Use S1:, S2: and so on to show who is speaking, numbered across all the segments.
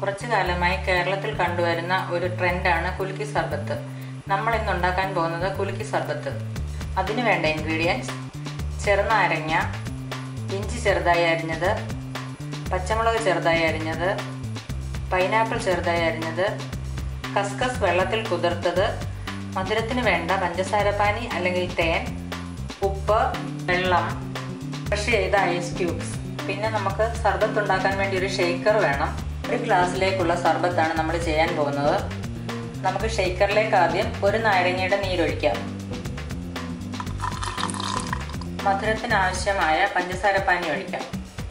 S1: കുറച്ചു കാലമായി കേരളത്തിൽ കണ്ടുവരുന്ന ഒരു ട്രെൻഡാണ് കുലുക്കി സർബത്ത് നമ്മൾ ഇന്ന് ഉണ്ടാക്കാൻ പോകുന്നത് കുലുക്കി സർബത്ത് അതിന് വേണ്ട ഇൻഗ്രീഡിയൻസ് ചെറുനാരങ്ങ ഇഞ്ചി ചെറുതായി അരിഞ്ഞത് പച്ചമുളക് ചെറുതായി അരിഞ്ഞത് പൈനാപ്പിൾ ചെറുതായി അരിഞ്ഞത് കസ്കസ് വെള്ളത്തിൽ കുതിർത്തത് മധുരത്തിന് വേണ്ട പഞ്ചസാരപ്പാനി അല്ലെങ്കിൽ തേൻ ഉപ്പ് വെള്ളം ക്രഷ് ചെയ്ത ഐസ് ക്യൂബ്സ് പിന്നെ നമുക്ക് സർബത്ത് ഉണ്ടാക്കാൻ വേണ്ടി ഒരു ഷേക്കർ വേണം ഒരു ഗ്ലാസ്സിലേക്കുള്ള സർബത്താണ് നമ്മൾ ചെയ്യാൻ പോകുന്നത് നമുക്ക് ഷേക്കറിലേക്ക് ആദ്യം ഒരു നാരങ്ങയുടെ നീരൊഴിക്കാം മധുരത്തിന് ആവശ്യമായ പഞ്ചസാരപ്പാനി ഒഴിക്കാം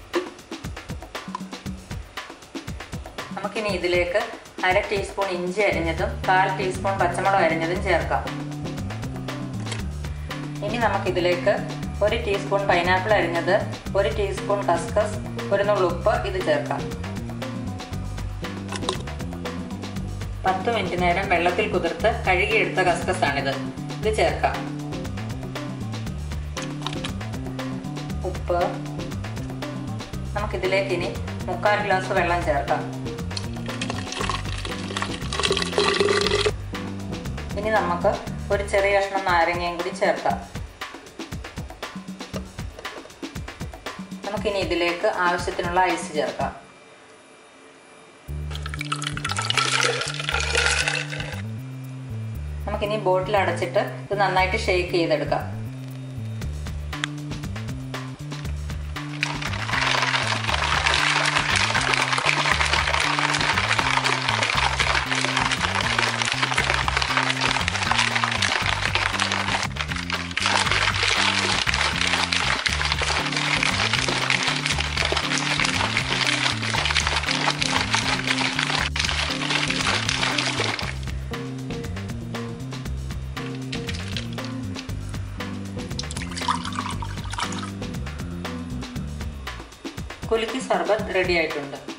S1: നമുക്കിനി ഇതിലേക്ക് അര ടീസ്പൂൺ ഇഞ്ചി അരിഞ്ഞതും കാൽ ടീസ്പൂൺ പച്ചമുളക് അരിഞ്ഞതും ചേർക്കാം ഇനി നമുക്കിതിലേക്ക് ഒരു ടീസ്പൂൺ പൈനാപ്പിൾ അരിഞ്ഞത് ഒരു ടീസ്പൂൺ കസ്കസ് ഒരു നുള്ളുപ്പ് ഇത് ചേർക്കാം പത്ത് മിനിറ്റ് നേരം വെള്ളത്തിൽ കുതിർത്ത് കഴുകിയെടുത്ത കസ്കസ് ആണിത് ഇത് ചേർക്കാം ഉപ്പ് നമുക്കിതിലേക്ക് ഇനി മുക്കാൽ ഗ്ലാസ് വെള്ളം ചേർക്കാം ഇനി നമുക്ക് ഒരു ചെറിയ കഷ്ണം നാരങ്ങയും കൂടി ചേർക്കാം നമുക്കിനി ഇതിലേക്ക് ആവശ്യത്തിനുള്ള ഐസ് ചേർക്കാം നമുക്കിനി ബോട്ടിൽ അടച്ചിട്ട് ഇത് നന്നായിട്ട് ഷേക്ക് ചെയ്തെടുക്കാം കുലുക്കി സർബത്ത് റെഡി ആയിട്ടുണ്ട്